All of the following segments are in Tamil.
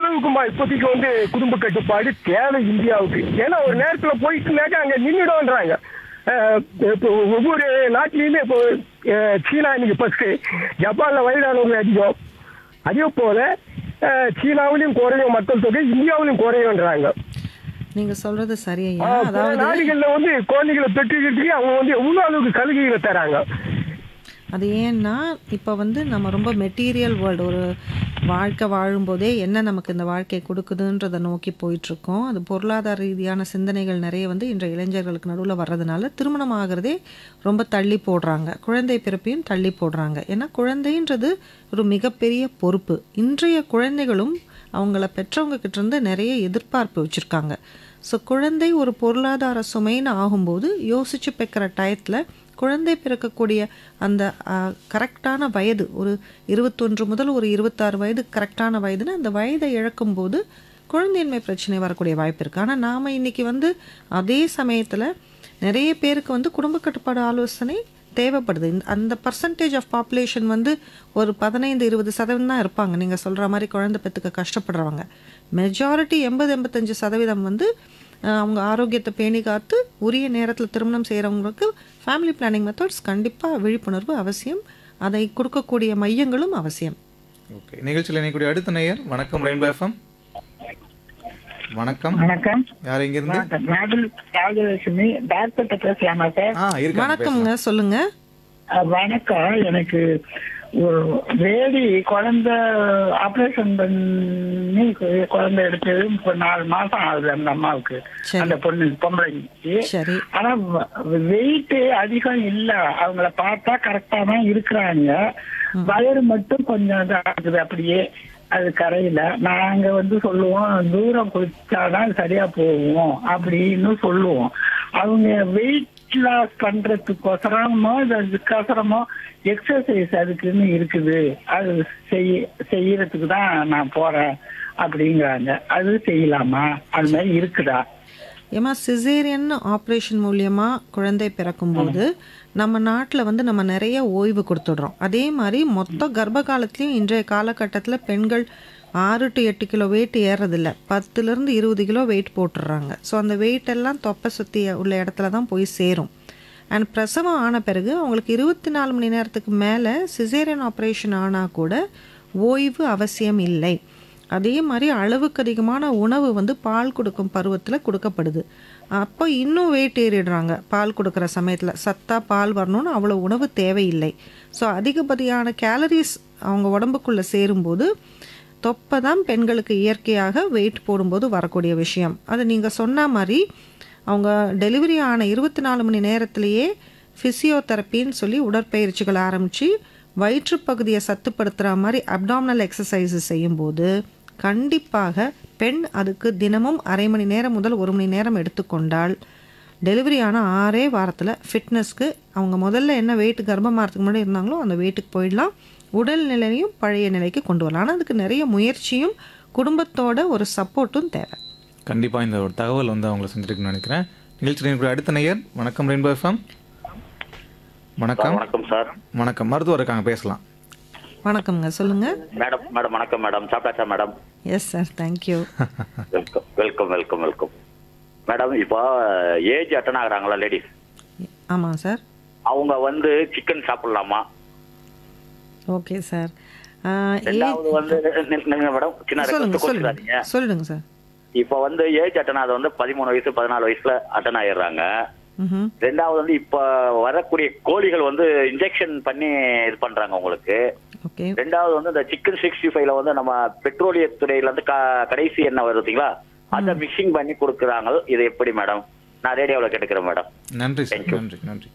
அளவுக்குமா இப்போதைக்கு வந்து குடும்ப கட்டுப்பாடு தேவை இந்தியாவுக்கு ஏன்னா ஒரு நேரத்துல போயிட்டுனாக்கா அங்க நின்றுடும்ன்றாங்க அஹ் இப்போ ஒவ்வொரு நாட்டிலையுமே இப்போ அஹ் சீனா இன்னைக்கு ஃபர்ஸ்ட் ஜப்பான்ல வயதானவங்க அதிகம் அதே போல அஹ் சீனாவிலும் குறையும் மக்கள் தொகை இந்தியாவிலும் குறையும்ன்றாங்க நீங்க சொல்றது சரியா ஆஹ் பிற அதாவது நாடுகள்ல வந்து குழந்தைகளை பெற்றுக்கிறதுக்கு அவங்க வந்து எவ்வளவு அளவுக்கு சலுகைகளை தராங்க அது ஏன்னா இப்போ வந்து நம்ம ரொம்ப மெட்டீரியல் வேர்ல்டு ஒரு வாழ்க்கை வாழும்போதே என்ன நமக்கு இந்த வாழ்க்கை கொடுக்குதுன்றதை நோக்கி போயிட்டுருக்கோம் அது பொருளாதார ரீதியான சிந்தனைகள் நிறைய வந்து இன்றைய இளைஞர்களுக்கு நடுவில் வர்றதுனால திருமணம் ஆகிறதே ரொம்ப தள்ளி போடுறாங்க குழந்தை பிறப்பையும் தள்ளி போடுறாங்க ஏன்னா குழந்தைன்றது ஒரு மிகப்பெரிய பொறுப்பு இன்றைய குழந்தைகளும் அவங்கள பெற்றவங்க கிட்ட இருந்து நிறைய எதிர்பார்ப்பு வச்சுருக்காங்க ஸோ குழந்தை ஒரு பொருளாதார சுமைன்னு ஆகும்போது யோசிச்சு பெக்கிற டயத்தில் குழந்தை பிறக்கக்கூடிய அந்த கரெக்டான வயது ஒரு இருபத்தொன்று முதல் ஒரு இருபத்தாறு வயது கரெக்டான வயதுன்னு அந்த வயதை இழக்கும்போது குழந்தையின்மை பிரச்சனை வரக்கூடிய வாய்ப்பு இருக்குது ஆனால் நாம் இன்றைக்கி வந்து அதே சமயத்தில் நிறைய பேருக்கு வந்து குடும்ப கட்டுப்பாடு ஆலோசனை தேவைப்படுது இந்த அந்த பர்சன்டேஜ் ஆஃப் பாப்புலேஷன் வந்து ஒரு பதினைந்து இருபது சதவீதம் தான் இருப்பாங்க நீங்கள் சொல்கிற மாதிரி குழந்தை பெற்றுக்க கஷ்டப்படுறவங்க மெஜாரிட்டி எண்பது எண்பத்தஞ்சு சதவீதம் வந்து அஹ், அவங்க ஆரோக்கியத்தை பேணி காத்து உரிய நேரத்தில் திருமணம் செய்கிறவங்களுக்கு ஃபேமிலி பிளானிங் மெத்தட்ஸ் கண்டிப்பாக விழிப்புணர்வு அவசியம் அதை கொடுக்கக்கூடிய மையங்களும் அவசியம் ஓகே நிகழ்ச்சியில் இணைக்கூடிய அடுத்த நேயர் வணக்கம் ரெயின்போ எஃப்எம் வணக்கம் வணக்கம் யார் இங்கிருந்து வணக்கம் ராகுல் ராஜலட்சுமி டாக்டர்கிட்ட பேசலாமா சார் ஆ இருக்காங்க வணக்கம்ங்க சொல்லுங்க அஹ், வணக்கம் எனக்கு ஒரு வேடி குழந்தை ஆபரேஷன் பண்ணி கு- குழந்தை எடுத்தது இப்போ நாலு மாசம் ஆகுது அந்த அம்மாவுக்கு சரி. அந்த பொண்ணு பொம்பளைக்கு சரி ஆனா வெயிட் அதிகம் இல்ல அவங்கள பார்த்தா கரெக்டா தான் இருக்கிறாங்க வயறு மட்டும் கொஞ்சம் இதா இருக்குது அப்படியே அது கரையில நாங்க வந்து சொல்லுவோம் தூரம் குதிச்சாதான் சரியா போகும் அப்படின்னு சொல்லுவோம் அவங்க வெயிட் லாஸ் பண்றதுக்கோசரமோ அதுக்கோசரமோ எக்ஸசைஸ் அதுக்குன்னு இருக்குது அது செய்ய செய்யறதுக்கு தான் நான் போறேன் அப்படிங்கிறாங்க அது செய்யலாமா அது மாதிரி இருக்குதா ஏமா சிசேரியன் ஆப்ரேஷன் மூலியமாக குழந்தை பிறக்கும்போது நம்ம நாட்டில் வந்து நம்ம நிறைய ஓய்வு கொடுத்துடுறோம் அதே மாதிரி மொத்த கர்ப்ப காலத்துலேயும் இன்றைய காலகட்டத்தில் பெண்கள் ஆறு டு எட்டு கிலோ வெயிட் ஏறதில்ல பத்துலேருந்து இருபது கிலோ வெயிட் போட்டுடுறாங்க ஸோ அந்த வெயிட் எல்லாம் தொப்பை சுற்றி உள்ள இடத்துல தான் போய் சேரும் அண்ட் பிரசவம் ஆன பிறகு அவங்களுக்கு இருபத்தி நாலு மணி நேரத்துக்கு மேலே சிசேரியன் ஆப்ரேஷன் ஆனால் கூட ஓய்வு அவசியம் இல்லை அதே மாதிரி அளவுக்கு அதிகமான உணவு வந்து பால் கொடுக்கும் பருவத்தில் கொடுக்கப்படுது அப்போ இன்னும் வெயிட் ஏறிடுறாங்க பால் கொடுக்குற சமயத்தில் சத்தா பால் வரணும்னு அவ்வளோ உணவு தேவையில்லை ஸோ அதிகப்படியான கேலரிஸ் அவங்க உடம்புக்குள்ளே சேரும்போது தொப்பை தான் பெண்களுக்கு இயற்கையாக வெயிட் போடும்போது வரக்கூடிய விஷயம் அது நீங்கள் சொன்ன மாதிரி அவங்க டெலிவரி ஆன இருபத்தி நாலு மணி நேரத்திலேயே ஃபிசியோதெரப்பின்னு சொல்லி உடற்பயிற்சிகள் ஆரம்பித்து வயிற்றுப்பகுதியை சத்துப்படுத்துகிற மாதிரி அப்டாமினல் எக்ஸசைஸஸ் செய்யும்போது கண்டிப்பாக பெண் அதுக்கு தினமும் அரை மணி நேரம் முதல் ஒரு மணி நேரம் எடுத்துக்கொண்டால் டெலிவரி ஆன ஆறே வாரத்தில் ஃபிட்னஸ்க்கு அவங்க முதல்ல என்ன வெயிட் கர்ப்பமாகறதுக்கு முன்னாடி இருந்தாங்களோ அந்த வெயிட்டுக்கு போயிடலாம் உடல் நிலையும் பழைய நிலைக்கு கொண்டு வரலாம் ஆனால் அதுக்கு நிறைய முயற்சியும் குடும்பத்தோட ஒரு சப்போர்ட்டும் தேவை கண்டிப்பாக இந்த ஒரு தகவல் வந்து அவங்களை செஞ்சிருக்குன்னு நினைக்கிறேன் நிகழ்ச்சியில் இணைக்கூடிய அடுத்த நேயர் வணக்கம் ரெயின்போ எஃப்எம் வணக்கம் வணக்கம் சார் வணக்கம் மருத்துவர் இருக்காங்க பேசலாம் வணக்கம்ங்க சொல்லுங்கள் மேடம் மேடம் வணக்கம் மேடம் சாப்பிட்டாச்சா madam yes sir thank you welcome welcome welcome welcome madam இப்போ ஏஜ் அட்டன் ஆகுறாங்களா லேடிஸ் ஆமாம் சார் அவங்க வந்து சிக்கன் சாப்பிடலாமா ஓகே சார் ரெண்டாவது வந்து நில்- நில்லுங்க மேடம் சின்ன சொல்லுங்க ரெக்வஸ்ட் சொல்லுங்க கொடுத்துறாதீங்க சொல்லுங்க சார் இப்போ வந்து ஏஜ் அட்டன் ஆகுது வந்து பதிமூணு வயசு பதினாலு வயசுல அட்டன் ஆயிடுறாங்க ம் ரெண்டாவது வந்து இப்ப வரக்கூடிய கோழிகள் வந்து இன்ஜெக்ஷன் பண்ணி இது பண்றாங்க உங்களுக்கு ஓகே ரெண்டாவது வந்து இந்த சிக்கன் சிக்ஸ்டி ஃபைவ்ல வந்து நம்ம பெட்ரோலிய துறையில இருந்து க- கடைசி என்ன வருதுங்களா அதை மிக்சிங் பண்ணி கொடுக்குறாங்க இது எப்படி மேடம் நான் ரேடியோவில் கேட்டுக்கிறேன் மேடம் நன்றி சார் Thank you. நன்றி நன்றி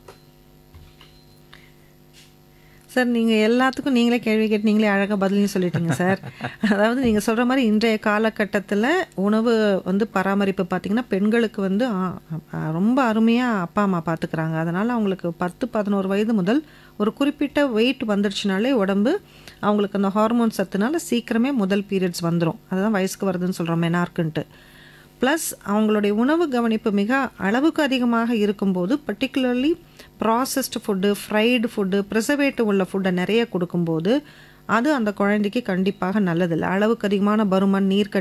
சார் நீங்கள் எல்லாத்துக்கும் நீங்களே கேள்வி கேட்டு நீங்களே அழகாக பதிலையும் சொல்லிட்டீங்க சார் அதாவது நீங்கள் சொல்கிற மாதிரி இன்றைய காலகட்டத்தில் உணவு வந்து பராமரிப்பு பார்த்திங்கன்னா பெண்களுக்கு வந்து ஆ, ஆ, ரொம்ப அருமையாக அப்பா அம்மா பார்த்துக்கிறாங்க அதனால் அவங்களுக்கு பத்து பதினோரு வயது முதல் ஒரு குறிப்பிட்ட வெயிட் வந்துடுச்சுனாலே உடம்பு அவங்களுக்கு அந்த ஹார்மோன் சத்துனால சீக்கிரமே முதல் பீரியட்ஸ் வந்துடும் அதுதான் வயசுக்கு வருதுன்னு சொல்கிறோம் மெனார்க்குன்ட்டு ப்ளஸ் அவங்களுடைய உணவு கவனிப்பு மிக அளவுக்கு அதிகமாக இருக்கும்போது particularly processed food fried food preservative உள்ள ஃபுட்டை நிறைய கொடுக்கும்போது அது அந்த குழந்தைக்கு கண்டிப்பாக நல்லதில்லை அளவுக்கு அதிகமான பருமன் நீர்க்கட்டி